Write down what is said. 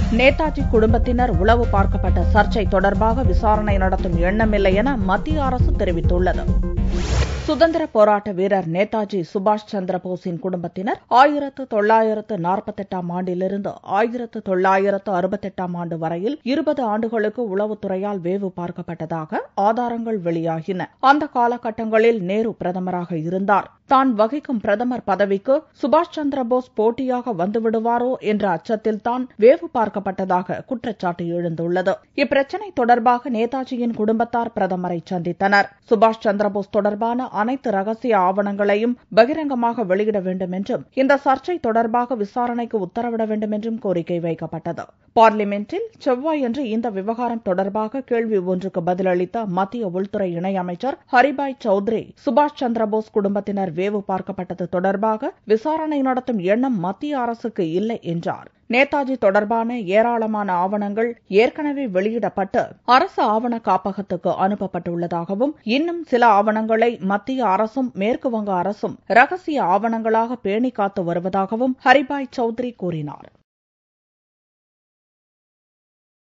நேதாஜி குடும்பத்தினர் உளவு பார்க்கப்பட்ட சர்ச்சை தொடர்பாக விசாரணை நடத்தும் எண்ணமில்லை என மத்திய அரசு தெரிவித்துள்ளது சுதந்திர போராட்ட வீரர் நேதாஜி சுபாஷ் சந்திர போஸின் குடும்பத்தினர் ஆயிரத்து தொள்ளாயிரத்து நாற்பத்தெட்டாம் ஆண்டிலிருந்து ஆயிரத்து தொள்ளாயிரத்து அறுபத்தெட்டாம் ஆண்டு வரையில் இருபது ஆண்டுகளுக்கு உளவுத்துறையால் வேவு பார்க்கப்பட்டதாக ஆதாரங்கள் வெளியாகின அந்த காலகட்டங்களில் நேரு பிரதமராக இருந்தார் தான் வகிக்கும் பிரதமர் பதவிக்கு சுபாஷ் சந்திர போஸ் போட்டியாக வந்துவிடுவாரோ என்ற அச்சத்தில் தான் வேவு பார்க்கப்பட்டதாக குற்றச்சாட்டு எழுந்துள்ளது இப்பிரச்சினை தொடர்பாக நேதாஜியின் குடும்பத்தார் பிரதமரை சந்தித்தனர் சுபாஷ் சந்திரபோஸ் தொடர்பான அனைத்து ரகசிய ஆவணங்களையும் பகிரங்கமாக வெளியிட வேண்டும் என்றும் இந்த சர்ச்சை தொடர்பாக விசாரணைக்கு உத்தரவிட வேண்டும் என்றும் கோரிக்கை வைக்கப்பட்டது பார்லிமெண்டில் செவ்வாயன்று இந்த விவகாரம் தொடர்பாக கேள்வி ஒன்றுக்கு பதிலளித்த மத்திய உள்துறை இணையமைச்சர் ஹரிபாய் சௌத்ரி சுபாஷ் சந்திரபோஸ் குடும்பத்தினர் வேவு பார்க்கப்பட்டது தொடர்பாக விசாரணை நடத்தும் எண்ணம் மத்திய அரசுக்கு இல்லை என்றார் நேதாஜி தொடர்பான ஏராளமான ஆவணங்கள் ஏற்கனவே வெளியிடப்பட்டு அரசு ஆவண காப்பகத்துக்கு அனுப்பப்பட்டுள்ளதாகவும் இன்னும் சில ஆவணங்களை மத்திய அரசும் மேற்கு வங்க அரசும் ரகசிய ஆவணங்களாக பேணி காத்து வருவதாகவும் ஹரிபாய் சௌத்ரி கூறினார்